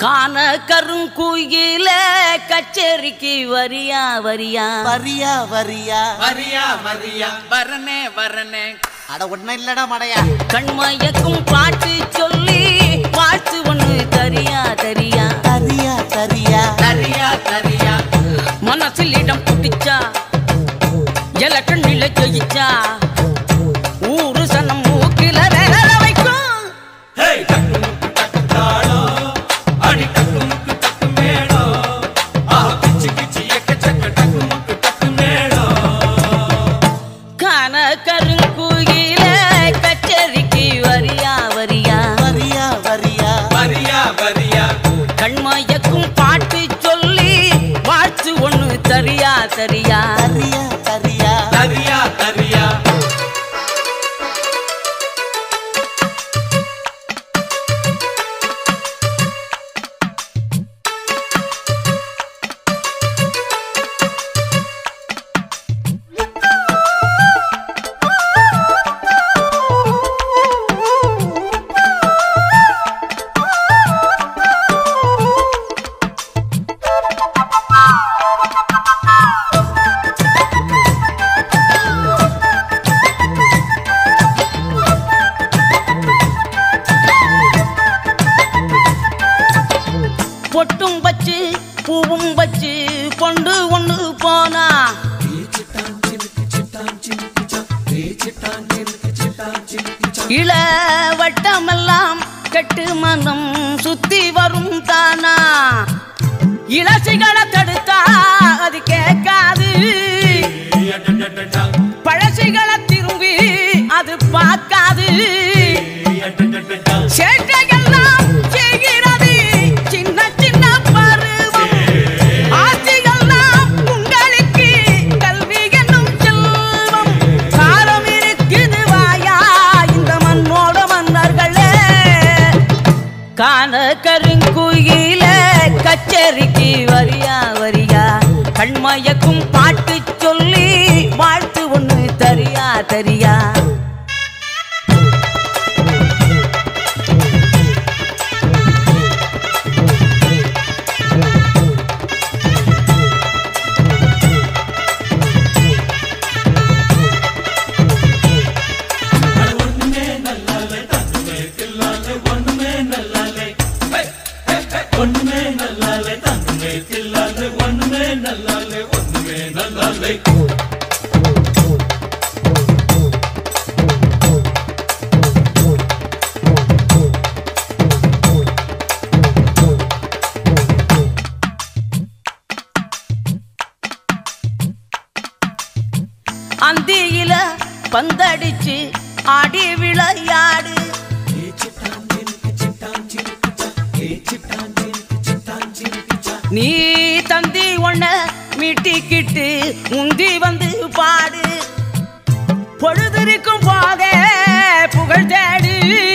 காண கருங்குயில கச்சேரிக்கு வரியா வரியா வரியா வரியா வரியா வரியா வரனே வரனே அட ஒன்னும் இல்லடா மடையா கண்மயக்கும் பாட்டு சொல்லி வாழ்த்து ஒண்ணு தரியா தரியா தரியா தரியா தரியா தரியா மனசில் இடம் பிடிச்சா எலக்கண் நிலை ஜெயிச்சா ஊரு சனம் மூக்கில வேற வைக்கும் ஹேய் டக்கு முக்கு டக்கு தாளம் அடி டக்கு முக்கு டக்கு மேளம் ஆஹா கிச்சி கிச்சி எக்கச்சக்க டக்கு முக்கு டக்கு மேளம் காண கருங்குயில கச்சேரிக்கு வரியா வரியா வரியா வரியா வரியா வரியா கண்மயக்கும் பாட்டு சொல்லி வாழ்த்து ஒண்ணு தரியா தரியா தரியா தரியா தரியா தரியா பொட்டும் வச்சு பூவும் வச்சு கொண்டு ஒண்ணு போனா இள வட்டமெல்லாம் கெட்டு மனம் சுத்தி வரும் தானா இளசிகளை தடுத்தா அது கேட்காது பழசிகளை திரும்பி அது பார்க்காது சேட்டையெல்லாம் செய்கிறது சின்ன சின்ன பருவம் ஆட்சிகள்லாம் உங்களுக்கு கல்வி என்னும் செல்வம் காலம் இருக்குது வாயா இந்த மண்ணோட மன்னர்களே காண கருங்குயில கச்சேரிக்கு வரியா வரியா கண்மயக்கும் பாட்டு சொல்லி வாழ்த்து ஒண்ணு தரியா தரியா ஒண்ணுமே நல்லாலே தன்னுமே தில்லாலே ஒண்ணுமே நல்லாலே ஒண்ணுமே நல்லாலே அந்தியில பந்தடிச்சு ஆடி விளையாடு நீ தந்தி ஒண்ண மீட்டிக்கிட்டு முந்தி வந்து பாடு பொழுதிருக்கும் போதே புகழ் தேடு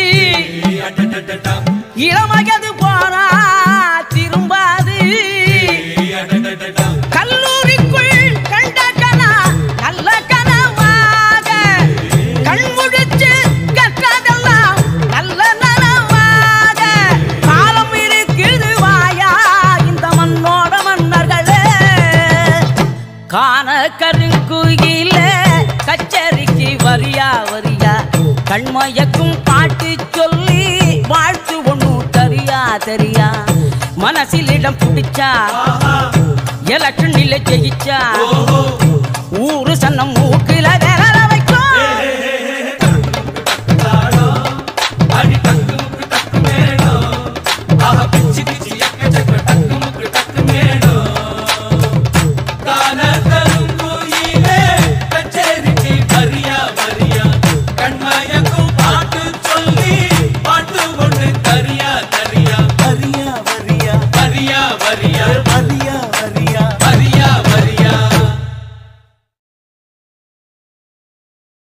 இளமகது போனா திரும்பாது கல்லூரிக்குள் கண்ட கனா நல்ல கனவாக கண்முழிச்சு கற்றதெல்லாம் நல்ல நனவாக காலம் இருக்குது வாயா இந்த மண்ணோட மன்னர்களே காண கருங்குயில கச்சேரிக்கு வரியா வரியா கண்மயக்கும் பாட்டு சொல்லி வாழ்த்து ஒண்ணு தரியா தரியா மனசில் இடம் பிடிச்சா எலக்ஷன் நிலை ஜெயிச்சா ஊரு சன்னம்